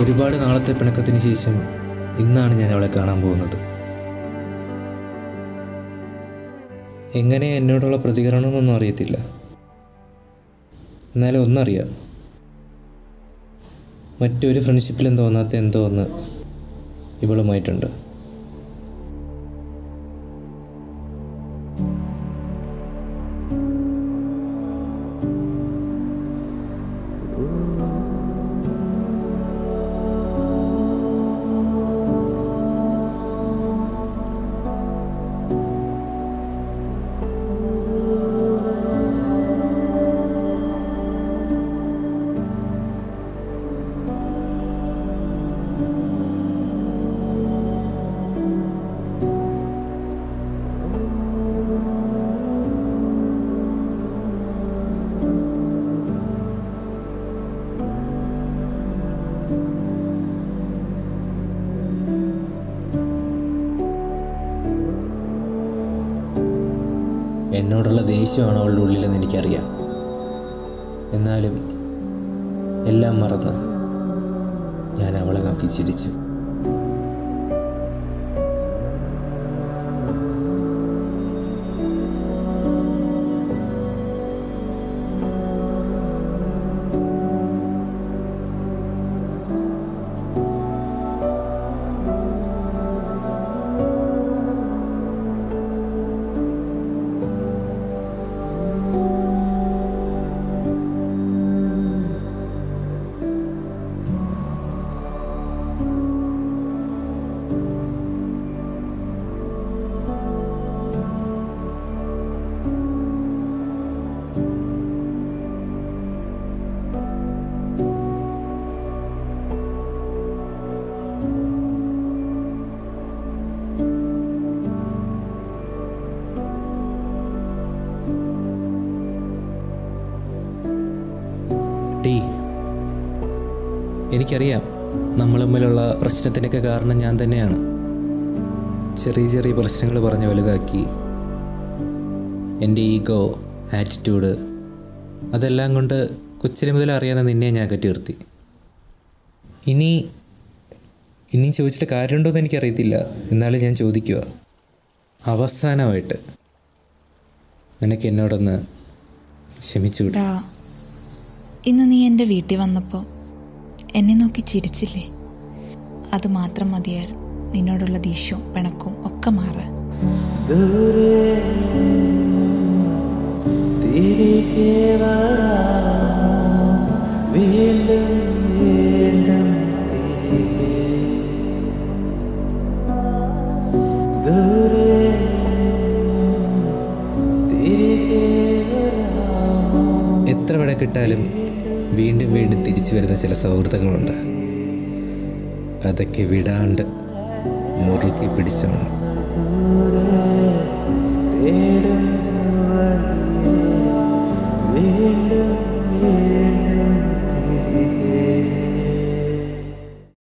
ഒരുപാട് നാളത്തെ പിണക്കത്തിന് ശേഷം ഇന്നാണ് ഞാൻ അവളെ കാണാൻ പോകുന്നത് എങ്ങനെ എന്നോടുള്ള പ്രതികരണമെന്നൊന്നും അറിയത്തില്ല എന്നാലും ഒന്നറിയാം മറ്റൊരു ഫ്രണ്ട്ഷിപ്പിലും തോന്നാത്ത എന്തോ ഒന്ന് ഇവളുമായിട്ടുണ്ട് എന്നോടുള്ള ദേഷ്യമാണ് അവളുടെ ഉള്ളിലെന്ന് എനിക്കറിയാം എന്നാലും എല്ലാം മറന്ന് ഞാൻ അവളെ നോക്കി ചിരിച്ചു ടീ എനിക്കറിയാം നമ്മൾ തമ്മിലുള്ള പ്രശ്നത്തിനൊക്കെ കാരണം ഞാൻ തന്നെയാണ് ചെറിയ ചെറിയ പ്രശ്നങ്ങൾ പറഞ്ഞ് വലുതാക്കി എൻ്റെ ഈഗോ ആറ്റിറ്റ്യൂഡ് അതെല്ലാം കൊണ്ട് കൊച്ചിലെ മുതൽ അറിയാവുന്ന നിന്നെ ഞാൻ കെട്ടി നിർത്തി ഇനി ഇനി ചോദിച്ചിട്ട് കാര്യമുണ്ടോയെന്ന് എനിക്കറിയത്തില്ല എന്നാലും ഞാൻ ചോദിക്കുക അവസാനമായിട്ട് നിനക്ക് എന്നോടൊന്ന് ക്ഷമിച്ചുകൂടെ ഡാ ഇന്ന് നീ എൻ്റെ വീട്ടിൽ വന്നപ്പോൾ എന്നെ നോക്കി ചിരിച്ചില്ലേ അത് മാത്രം മതിയായിരുന്നു നിന്നോടുള്ള ദേഷ്യവും പിണക്കവും ഒക്കെ മാറാൻ എത്ര വിടക്കിട്ടാലും വീണ്ടും വീണ്ടും തിരിച്ചു വരുന്ന ചില സൗഹൃദങ്ങളുണ്ട് അതൊക്കെ വിടാണ്ട് മുറുകെ പിടിച്ചോണം